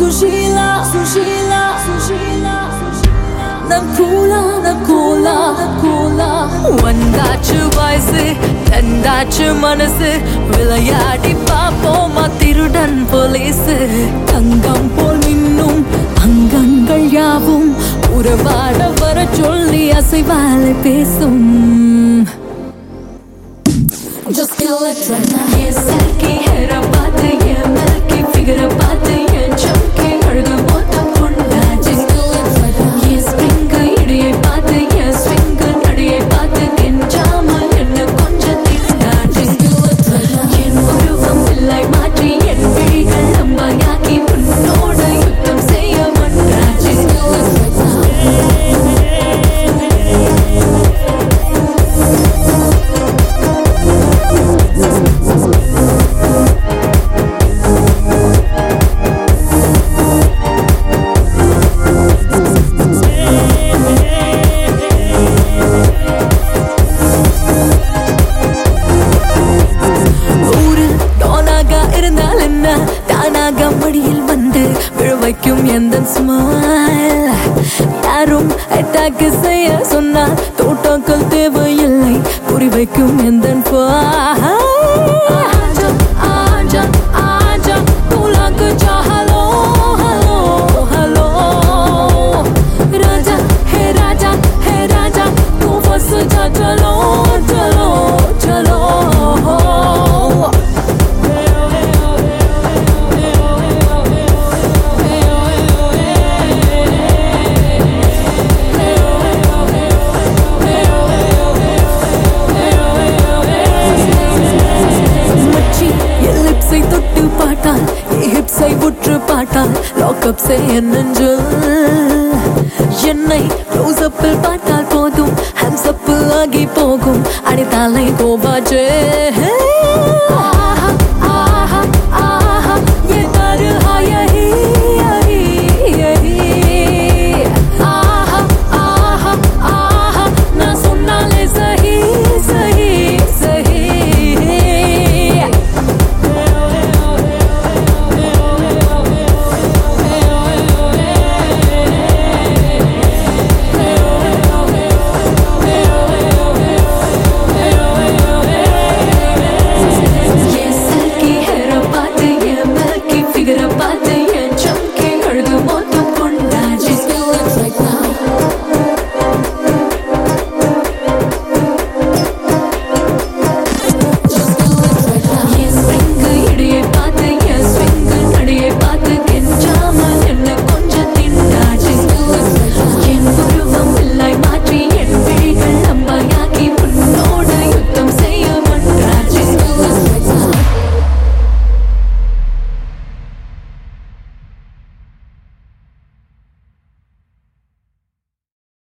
சுஷீலா சுஷீலா சுஷீலா நான் கூலா நான் கூலா நான் கூலா வந்தாச்சு வயசு தந்தாச்சு மனசு விளையாடி பாப்போமா திருடன் போலீஸு தங்கம் போல் மின்னும் அங்கங்கள் யாவும் உறவாட வர சொல்லி அசைவாலை பேசும் Just kill it right now. Yes, Silky hair பார்த்து என் milky figure பார்த்து என் chunky அழகு மொத்தம் கொண்டாச்சு. Just kill it right now. N spring இடையை பார்த்து என் swing நடையை பார்த்து கெஞ்சாமல் என்னை கொஞ்சம் திண்டாச்சு. Just kill it right now. என் உருவம் இல்லை மாற்றி என் விழிகள் அம்பாயாக்கி உன்னோட யுத்தம் செய்ய மன்றாச்சு. Just kill it right now. ஊரு டோனாக இருந்தால் என்ன தானாக மடியில் வந்து விழ வைக்கும் எந்த ஸ்மைல் யாரும் அட்டாக் செய்ய சொன்னால் தோட்டங்கள் தேவையில்லை குறி வைக்கும் எந்த ஆஜா ஆஜா ஆஜா உலகு ஹலோ ஹலோ ஹலோ राजा हे राजा हे राजा तू बस जा चलो चलो चलो மச்சி என் லிப்ஸை தொட்டு பாட்டால் என் ஹிப்ஸை உற்று பாட்டால் லாக்அப் செய்ய நெஞ்சில் என்னை க்ளோஸ் அப்பில் பார்த்தால் போதும் ஹேண்ட்ஸ் அப் ஆகி போகும் அடித்தாலை கோபாஜே